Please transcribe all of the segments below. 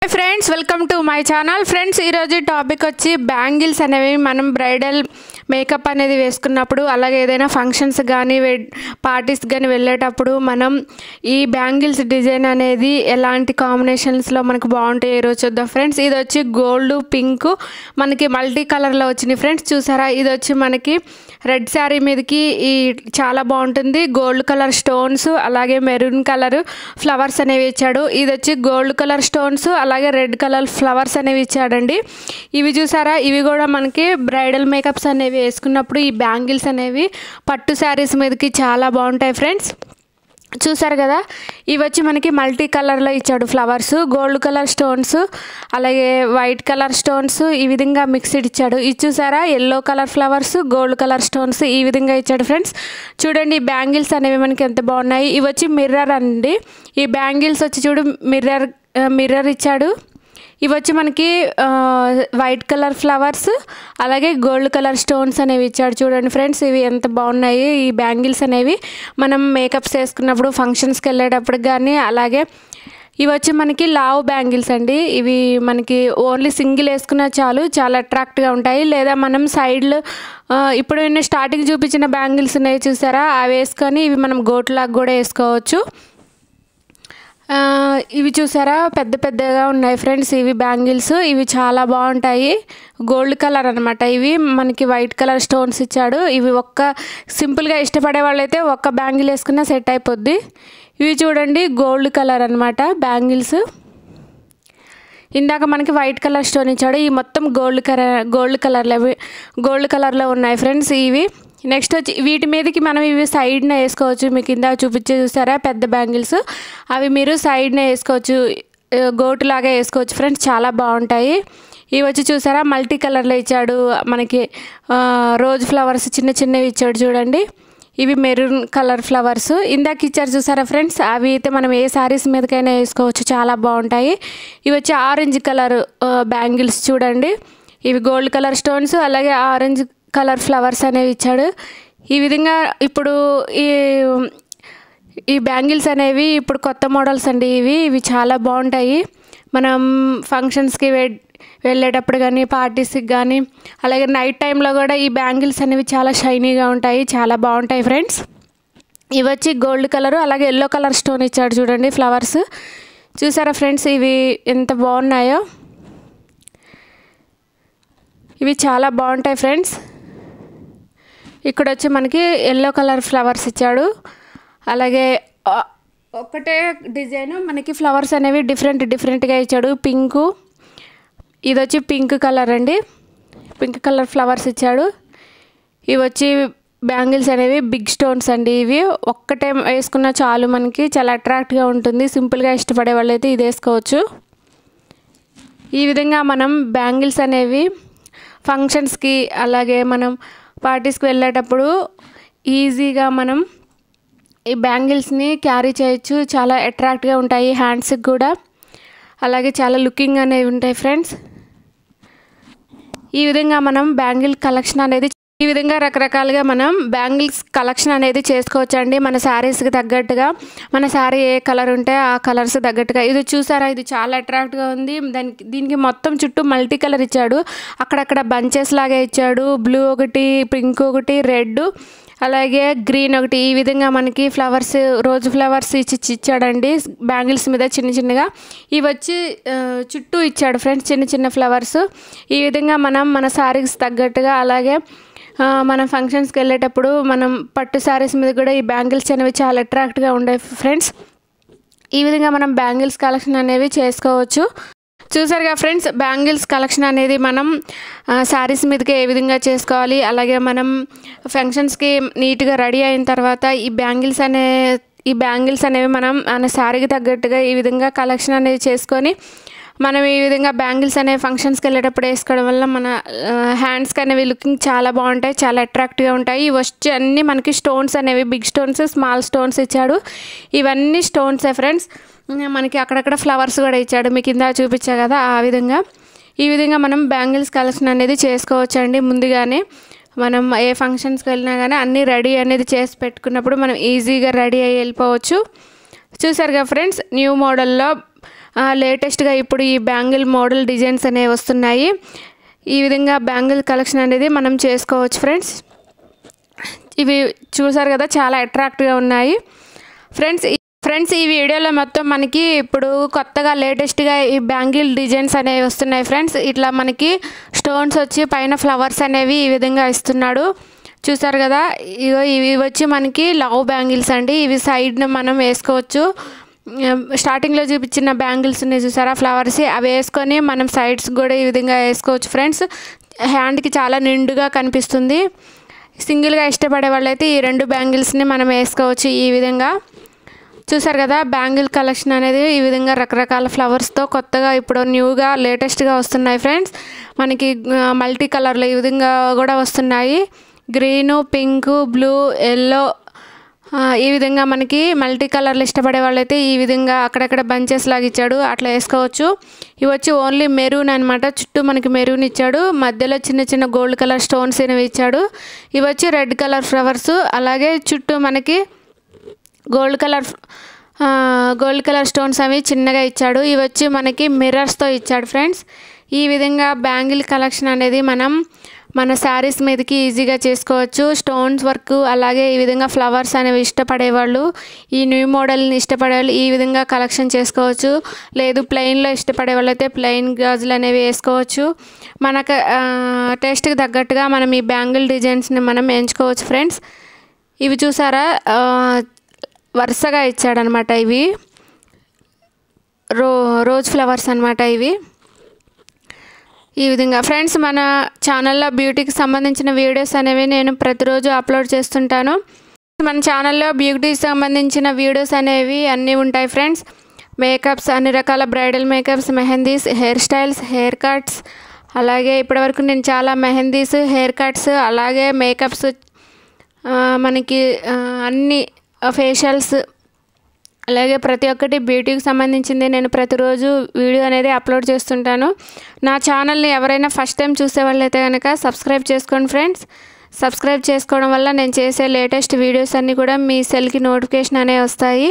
friends welcome to my channel friends ఈరోజు topic వచ్చి bangles అనేవి మనం బ్రైడల్ మేకప్ అనేది వేసుకున్నప్పుడు అలాగే ఏదైనా ఫంక్షన్స్ కానీ పార్టీస్ కానీ వెళ్ళేటప్పుడు మనం ఈ బ్యాంగిల్స్ డిజైన్ అనేది ఎలాంటి కాంబినేషన్స్లో మనకు బాగుంటాయి ఈరోజు చూద్దాం ఫ్రెండ్స్ ఇది వచ్చి గోల్డ్ పింక్ మనకి మల్టీ కలర్లో వచ్చింది ఫ్రెండ్స్ చూసారా ఇది వచ్చి మనకి రెడ్ శారీ మీదకి ఈ చాలా బాగుంటుంది గోల్డ్ కలర్ స్టోన్స్ అలాగే మెరూన్ కలర్ ఫ్లవర్స్ అనేవి ఇచ్చాడు ఇది వచ్చి గోల్డ్ కలర్ స్టోన్స్ అలాగే రెడ్ కలర్ ఫ్లవర్స్ అనేవి ఇచ్చాడండి ఇవి చూసారా ఇవి కూడా మనకి బ్రైడల్ మేకప్స్ అనేవి వేసుకున్నప్పుడు ఈ బ్యాంగిల్స్ అనేవి పట్టు శారీస్ మీదకి చాలా బాగుంటాయి ఫ్రెండ్స్ చూసారు కదా ఇవి వచ్చి మనకి మల్టీ కలర్లో ఇచ్చాడు ఫ్లవర్స్ గోల్డ్ కలర్ స్టోన్స్ అలాగే వైట్ కలర్ స్టోన్స్ ఈ విధంగా మిక్స్డ్ ఇచ్చాడు ఇది చూసారా yellow colour flowers gold colour stones ఈ విధంగా ఇచ్చాడు ఫ్రెండ్స్ చూడండి ఈ బ్యాంగిల్స్ అనేవి మనకి ఎంత బాగున్నాయి ఇవి వచ్చి మిర్రర్ అండి ఈ బ్యాంగిల్స్ వచ్చి చూడు మిర్రర్ మిర్రర్ ఇచ్చాడు ఇవి వచ్చి మనకి ఆ, వైట్ కలర్ ఫ్లవర్స్ అలాగే గోల్డ్ కలర్ స్టోన్స్ అనేవి ఇచ్చాడు చూడండి ఫ్రెండ్స్ ఇవి ఎంత బాగున్నాయి ఈ బ్యాంగిల్స్ అనేవి మనం మేకప్స్ వేసుకున్నప్పుడు ఫంక్షన్స్కి వెళ్ళేటప్పుడు కానీ అలాగే ఇవి వచ్చి మనకి లావ్ బ్యాంగిల్స్ అండి ఇవి మనకి ఓన్లీ సింగిల్ వేసుకున్నా చాలు చాలా అట్రాక్ట్గా ఉంటాయి లేదా మనం సైడ్లో ఇప్పుడు నేను స్టార్టింగ్ చూపించిన బ్యాంగిల్స్ ఉన్నాయి చూసారా అవి వేసుకొని ఇవి మనం గోట్లాగా కూడా వేసుకోవచ్చు ఆ, ఇవి చూసారా పెద్ద పెద్దగా ఉన్నాయి ఫ్రెండ్స్ ఇవి బ్యాంగిల్స్ ఇవి చాలా బాగుంటాయి గోల్డ్ కలర్ అనమాట ఇవి మనకి వైట్ కలర్ స్టోన్స్ ఇచ్చాడు ఇవి ఒక్క సింపుల్గా ఇష్టపడే వాళ్ళైతే ఒక్క బ్యాంగిల్ వేసుకున్నా సెట్ అయిపోద్ది ఇవి చూడండి గోల్డ్ కలర్ అనమాట బ్యాంగిల్స్ ఇందాక మనకి వైట్ కలర్ స్టోన్ ఇచ్చాడు ఈ మొత్తం గోల్డ్ కలర్ గోల్డ్ కలర్లో గోల్డ్ కలర్లో ఉన్నాయి ఫ్రెండ్స్ ఇవి నెక్స్ట్ వచ్చి వీటి మీదకి మనం ఇవి సైడ్న వేసుకోవచ్చు మీకు ఇందాక చూపించే చూసారా పెద్ద బ్యాంగిల్స్ అవి మీరు సైడ్న వేసుకోవచ్చు ఆ, గోటులాగా వేసుకోవచ్చు ఫ్రెండ్స్ చాలా బాగుంటాయి ఇవి వచ్చి చూసారా మల్టీ కలర్లో ఇచ్చాడు మనకి ఆ, రోజ్ ఫ్లవర్స్ చిన్న చిన్నవి ఇచ్చాడు చూడండి ఇవి మెరూన్ కలర్ ఫ్లవర్స్ ఇందాక ఇచ్చారు చూసారా ఫ్రెండ్స్ అవి అయితే మనం ఏ శారీస్ మీదకైనా వేసుకోవచ్చు చాలా బాగుంటాయి ఇవి వచ్చి ఆరెంజ్ కలర్ బ్యాంగిల్స్ చూడండి ఇవి గోల్డ్ కలర్ స్టోన్స్ అలాగే ఆరెంజ్ కలర్ ఫ్లవర్స్ అనేవి ఇచ్చాడు ఈ విధంగా ఇప్పుడు ఈ ఈ బ్యాంగిల్స్ అనేవి ఇప్పుడు కొత్త మోడల్స్ అండి ఇవి ఇవి చాలా బాగుంటాయి మనం ఫంక్షన్స్కి వె వెళ్ళేటప్పుడు కానీ పార్టీస్కి కానీ అలాగే నైట్ టైంలో కూడా ఈ బ్యాంగిల్స్ అనేవి చాలా షైనీగా ఉంటాయి చాలా బాగుంటాయి ఫ్రెండ్స్ ఇవి వచ్చి గోల్డ్ కలర్ అలాగే ఎల్లో కలర్ స్టోన్ ఇచ్చాడు చూడండి ఫ్లవర్స్ చూసారా ఫ్రెండ్స్ ఇవి ఎంత బాగున్నాయో ఇవి చాలా బాగుంటాయి ఫ్రెండ్స్ ఇక్కడ వచ్చి మనకి ఎల్లో కలర్ ఫ్లవర్స్ ఇచ్చాడు అలాగే ఆ, ఒక్కటే డిజైన్ మనకి ఫ్లవర్స్ అనేవి డిఫరెంట్ డిఫరెంట్గా ఇచ్చాడు పింకు ఇది వచ్చి పింక్ కలర్ అండి పింక్ కలర్ ఫ్లవర్స్ ఇచ్చాడు ఇవి వచ్చి బ్యాంగిల్స్ అనేవి బిగ్ స్టోన్స్ అండి ఇవి ఒక్కటే వేసుకున్న చాలు మనకి చాలా అట్రాక్ట్గా ఉంటుంది సింపుల్గా ఇష్టపడే వాళ్ళైతే ఇది వేసుకోవచ్చు ఈ విధంగా మనం బ్యాంగిల్స్ అనేవి ఫంక్షన్స్కి అలాగే మనం పార్టీస్కి వెళ్ళేటప్పుడు ఈజీగా మనం ఈ బ్యాంగిల్స్ని క్యారీ చేయొచ్చు చాలా అట్రాక్ట్గా ఉంటాయి హ్యాండ్స్కి కూడా అలాగే చాలా లుకింగ్ అనేవి ఉంటాయి ఫ్రెండ్స్ ఈ విధంగా మనం బ్యాంగిల్ కలెక్షన్ అనేది ఈ విధంగా రకరకాలుగా మనం బ్యాంగిల్స్ కలెక్షన్ అనేది చేసుకోవచ్చండి మన శారీస్కి తగ్గట్టుగా మన శారీ ఏ కలర్ ఉంటే ఆ కలర్స్ తగ్గట్టుగా ఇది చూసారా ఇది చాలా అట్రాక్ట్గా ఉంది దానికి దీనికి మొత్తం చుట్టూ మల్టీ కలర్ ఇచ్చాడు అక్కడక్కడ బంచెస్ లాగా ఇచ్చాడు బ్లూ ఒకటి పింక్ ఒకటి రెడ్ అలాగే గ్రీన్ ఒకటి ఈ విధంగా మనకి ఫ్లవర్స్ రోజు ఫ్లవర్స్ ఇచ్చి ఇచ్చి ఇచ్చాడండి బ్యాంగిల్స్ మీద చిన్న చిన్నగా ఇవి వచ్చి ఆ, చుట్టూ ఇచ్చాడు ఫ్రెండ్స్ చిన్న చిన్న ఫ్లవర్స్ ఈ విధంగా మనం మన శారీస్ తగ్గట్టుగా అలాగే ఆ, మనం ఫంక్షన్స్కి వెళ్ళేటప్పుడు మనం పట్టు శారీస్ మీద కూడా ఈ బ్యాంగిల్స్ అనేవి చాలా అట్రాక్ట్గా ఉండే ఫ్రెండ్స్ ఈ విధంగా మనం బ్యాంగిల్స్ కలెక్షన్ అనేవి చేసుకోవచ్చు చూసారుగా ఫ్రెండ్స్ బ్యాంగిల్స్ కలెక్షన్ అనేది మనం శారీస్ మీదకి ఏ విధంగా చేసుకోవాలి అలాగే మనం ఫంక్షన్స్కి నీట్గా రెడీ అయిన తర్వాత ఈ బ్యాంగిల్స్ అనే ఈ బ్యాంగిల్స్ అనేవి మనం మన శారీకి తగ్గట్టుగా ఈ విధంగా కలెక్షన్ అనేది చేసుకొని మనం ఈ విధంగా బ్యాంగిల్స్ అనే ఫంక్షన్స్కి వెళ్ళేటప్పుడు వేసుకోవడం వల్ల మన హ్యాండ్స్కి అనేవి లుకింగ్ చాలా బాగుంటాయి చాలా అట్రాక్ట్గా ఉంటాయి ఇవి వచ్చి అన్నీ మనకి స్టోన్స్ అనేవి బిగ్ స్టోన్స్ స్మాల్ స్టోన్స్ ఇచ్చాడు ఇవన్నీ స్టోన్సే ఫ్రెండ్స్ మనకి అక్కడక్కడ ఫ్లవర్స్ కూడా ఇచ్చాడు మీకు ఇందా చూపించా కదా ఆ విధంగా ఈ విధంగా మనం బ్యాంగిల్స్ కలెక్షన్ అనేది చేసుకోవచ్చండి ముందుగానే మనం ఏ ఫంక్షన్స్కి వెళ్ళినా కానీ అన్నీ రెడీ అనేది చేసి పెట్టుకున్నప్పుడు మనం ఈజీగా రెడీ అయ్యి వెళ్ళిపోవచ్చు చూసారుగా ఫ్రెండ్స్ న్యూ మోడల్లో లేటెస్ట్గా ఇప్పుడు ఈ బ్యాంగిల్ మోడల్ డిజైన్స్ అనేవి వస్తున్నాయి ఈ విధంగా బ్యాంగిల్ కలెక్షన్ అనేది మనం చేసుకోవచ్చు ఫ్రెండ్స్ ఇవి చూసారు కదా చాలా అట్రాక్ట్గా ఉన్నాయి ఫ్రెండ్స్ ఫ్రెండ్స్ ఈ వీడియోలో మొత్తం మనకి ఇప్పుడు కొత్తగా లేటెస్ట్గా ఈ బ్యాంగిల్ డిజైన్స్ అనేవి వస్తున్నాయి ఫ్రెండ్స్ ఇట్లా మనకి స్టోన్స్ వచ్చి పైన ఫ్లవర్స్ అనేవి ఈ విధంగా ఇస్తున్నాడు చూసారు కదా ఇగో ఇవి వచ్చి మనకి లవ్ బ్యాంగిల్స్ అండి ఇవి సైడ్న మనం వేసుకోవచ్చు స్టార్టింగ్లో చూపించిన బ్యాంగిల్స్ ఉన్నాయి చూసారా ఫ్లవర్స్ అవి వేసుకొని మనం సైడ్స్ కూడా ఈ విధంగా వేసుకోవచ్చు ఫ్రెండ్స్ హ్యాండ్కి చాలా నిండుగా కనిపిస్తుంది సింగిల్గా ఇష్టపడే వాళ్ళైతే ఈ రెండు బ్యాంగిల్స్ని మనం వేసుకోవచ్చు ఈ విధంగా చూసారు కదా బ్యాంగిల్ కలెక్షన్ అనేది ఈ విధంగా రకరకాల ఫ్లవర్స్తో కొత్తగా ఇప్పుడు న్యూగా లేటెస్ట్గా వస్తున్నాయి ఫ్రెండ్స్ మనకి మల్టీ కలర్లో ఈ విధంగా కూడా వస్తున్నాయి గ్రీను పింక్ బ్లూ ఎల్లో ఈ విధంగా మనకి మల్టీ కలర్లు ఇష్టపడే వాళ్ళైతే ఈ విధంగా అక్కడక్కడ బంచెస్ లాగా ఇచ్చాడు అట్లా వేసుకోవచ్చు ఇవి వచ్చి ఓన్లీ మెరూన్ అనమాట చుట్టూ మనకి మెరూన్ ఇచ్చాడు మధ్యలో చిన్న చిన్న గోల్డ్ కలర్ స్టోన్స్ అనేవి ఇచ్చాడు ఇవి వచ్చి రెడ్ కలర్ ఫ్లవర్స్ అలాగే చుట్టూ మనకి gold colour gold colour stones అవి చిన్నగా ఇచ్చాడు ఇవి వచ్చి మనకి మిర్రర్స్తో ఇచ్చాడు ఫ్రెండ్స్ ఈ విధంగా బ్యాంగిల్ కలెక్షన్ అనేది మనం మన శారీస్ మీదకి ఈజీగా చేసుకోవచ్చు స్టోన్స్ వర్క్ అలాగే ఈ విధంగా ఫ్లవర్స్ అనేవి ఇష్టపడేవాళ్ళు ఈ న్యూ మోడల్ని ఇష్టపడే వాళ్ళు ఈ విధంగా కలెక్షన్ చేసుకోవచ్చు లేదు ప్లెయిన్లో ఇష్టపడే వాళ్ళైతే ప్లెయిన్ గాజులు అనేవి వేసుకోవచ్చు మనకు టేస్ట్కి తగ్గట్టుగా మనం ఈ బ్యాంగిల్ డిజైన్స్ని మనం ఎంచుకోవచ్చు ఫ్రెండ్స్ ఇవి చూసారా వరుసగా ఇచ్చాడనమాట ఇవి రో రోజ్ ఫ్లవర్స్ అనమాట ఇవి ఈ విధంగా ఫ్రెండ్స్ మన ఛానల్లో బ్యూటీకి సంబంధించిన వీడియోస్ అనేవి నేను ప్రతిరోజు అప్లోడ్ చేస్తుంటాను మన ఛానల్లో బ్యూటీకి సంబంధించిన వీడియోస్ అనేవి అన్నీ ఉంటాయి ఫ్రెండ్స్ మేకప్స్ అన్ని రకాల bridal makeups mehndis hair styles hair cuts అలాగే ఇప్పటివరకు నేను చాలా మెహందీస్ హెయిర్ కట్స్ అలాగే మేకప్స్ మనకి అన్ని ఫేషియల్స్ అలాగే ప్రతి ఒక్కటి బ్యూటీకి సంబంధించింది నేను ప్రతిరోజు వీడియో అనేది అప్లోడ్ చేస్తుంటాను నా ఛానల్ని ఎవరైనా ఫస్ట్ టైం చూసే వాళ్ళైతే కనుక సబ్స్క్రైబ్ చేసుకోండి ఫ్రెండ్స్ సబ్స్క్రైబ్ చేసుకోవడం వల్ల నేను చేసే లేటెస్ట్ వీడియోస్ అన్నీ కూడా మీ సెల్కి నోటిఫికేషన్ అనేవి వస్తాయి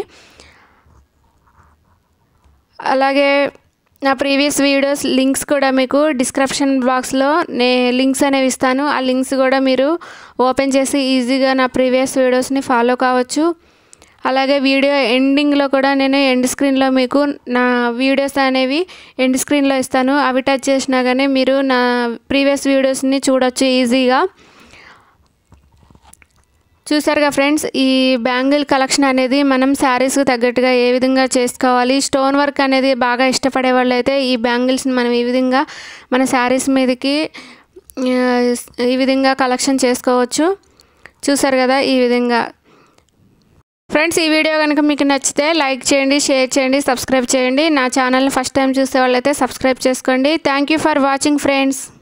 అలాగే నా ప్రీవియస్ వీడియోస్ లింక్స్ కూడా మీకు డిస్క్రిప్షన్ బాక్స్లో నే లింక్స్ అనేవి ఇస్తాను ఆ లింక్స్ కూడా మీరు ఓపెన్ చేసి ఈజీగా నా ప్రీవియస్ వీడియోస్ని ఫాలో కావచ్చు అలాగే వీడియో ఎండింగ్లో కూడా నేను ఎండ్ స్క్రీన్లో మీకు నా వీడియోస్ అనేవి ఎండ్ స్క్రీన్లో ఇస్తాను అవి టచ్ చేసినా కానీ మీరు నా ప్రీవియస్ వీడియోస్ని చూడొచ్చు ఈజీగా చూసారుగా ఫ్రెండ్స్ ఈ బ్యాంగిల్ కలెక్షన్ అనేది మనం శారీస్కి తగ్గట్టుగా ఏ విధంగా చేసుకోవాలి స్టోన్ వర్క్ అనేది బాగా ఇష్టపడే వాళ్ళు అయితే ఈ బ్యాంగిల్స్ని మనం ఈ విధంగా మన శారీస్ మీదకి ఈ విధంగా కలెక్షన్ చేసుకోవచ్చు చూసారు కదా ఈ విధంగా ఫ్రెండ్స్ ఈ వీడియో కనుక మీకు నచ్చితే లైక్ చేయండి షేర్ చేయండి సబ్స్క్రైబ్ చేయండి నా ఛానల్ని ఫస్ట్ టైం చూసే వాళ్ళైతే సబ్స్క్రైబ్ చేసుకోండి thank you for watching friends